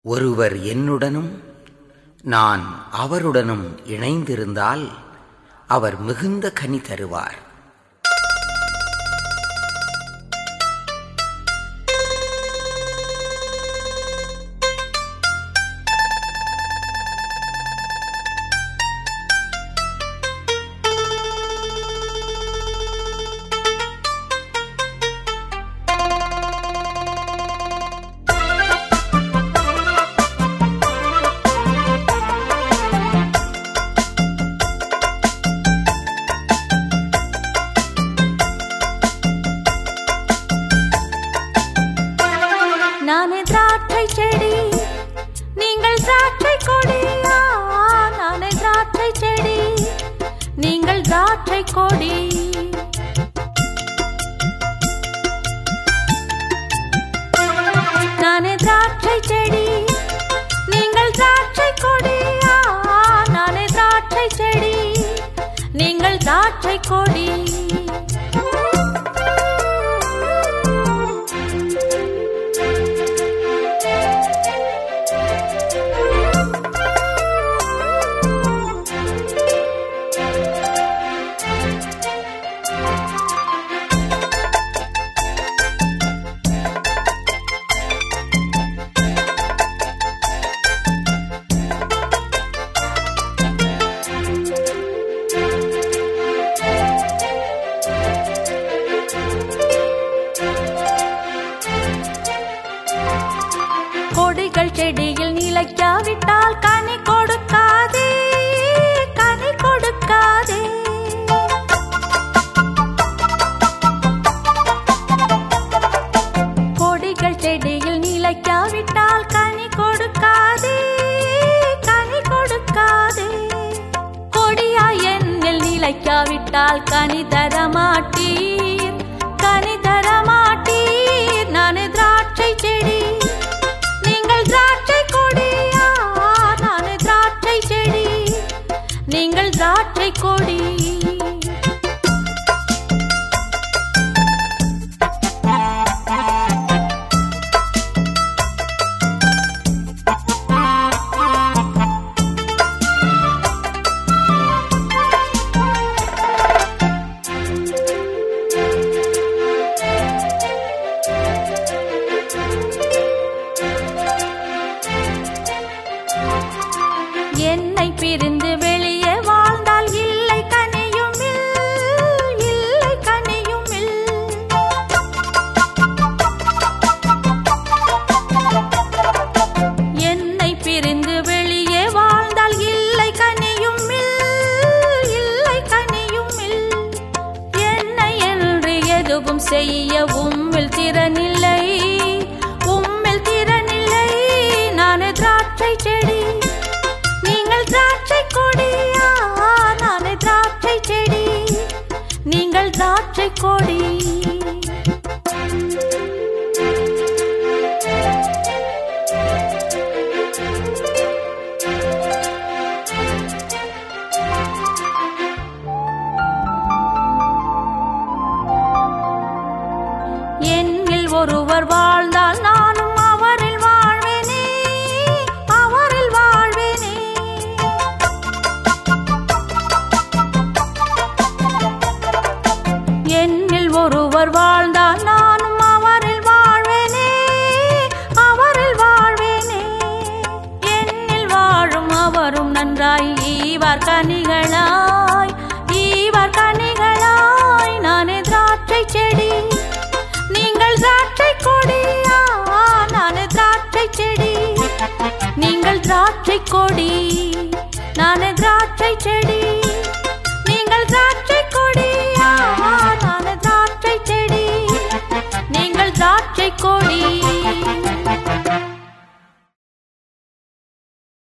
ஒருவர் என்னுடனும் நான் அவருடனும் இணைந்திருந்தால் அவர் மிகுந்த கனி தருவார் நானே திராட்சை செடி நீங்கள் திராட்சை கொடியா நானே திராட்சை செடி நீங்கள் திராட்சை கொடி நானே திராட்சை செடி நீங்கள் திராட்சை கொடியா நானே திராட்சை செடி நீங்கள் திராட்சை கொடி கொடிகள் செடியில் நிலைக்காவிட்டால் கனி கொடுக்காதே கனி கொடுக்காதே கொடிகள் செடியில் நிலைக்காவிட்டால் கனி கொடுக்காதே கனி கொடுக்காதே கொடியாய் என்னில் நிலைக்காவிட்டால் கனி தரமாட்டீர் கனி தரமாட்டீர் நானே திராட்சை செடி நீங்கள் திராட்சை கொடியா நானே திராட்சை செடி நீங்கள் திராட்சை கொடி என்னை பிரிந்து வெளியே வாழ்ந்தால் இல்லை கனியும் இல், இல்லை கனியும் இல். என்னை பிரிந்து வெளியே வாழ்ந்தால் இல்லை கனியும் இல், இல்லை கனியும் இல். என்னை என்று எதுவும் செய்ய உம்மில் திறனில்லை உம்மில் திறனில்லை நானே திராட்சை செடி நீங்கள் திராட்சை கொடியா நானே திராட்சை செடி நீங்கள் திராட்சை கொடி என்னில் ஒருவர் வாழ்ந்தால் நானும் அவரில் வாழ்வேனே அவரில் வாழ்வேனே என்னில் ஒருவர் வாழ்ந்தால் நானும் அவரில் வாழ்வேனே அவரில் வாழ்வேனே என்னில் வாழும் அவரும் நன்றாய் ஈவார் கனிகளாய் ஈவார் கனிகளாய் நானே திராட்சை செடி நீங்கள் திராட்சை கொடியா நானே திராட்சை செடி நீங்கள் திராட்சை கொடி நானே திராட்சை செடி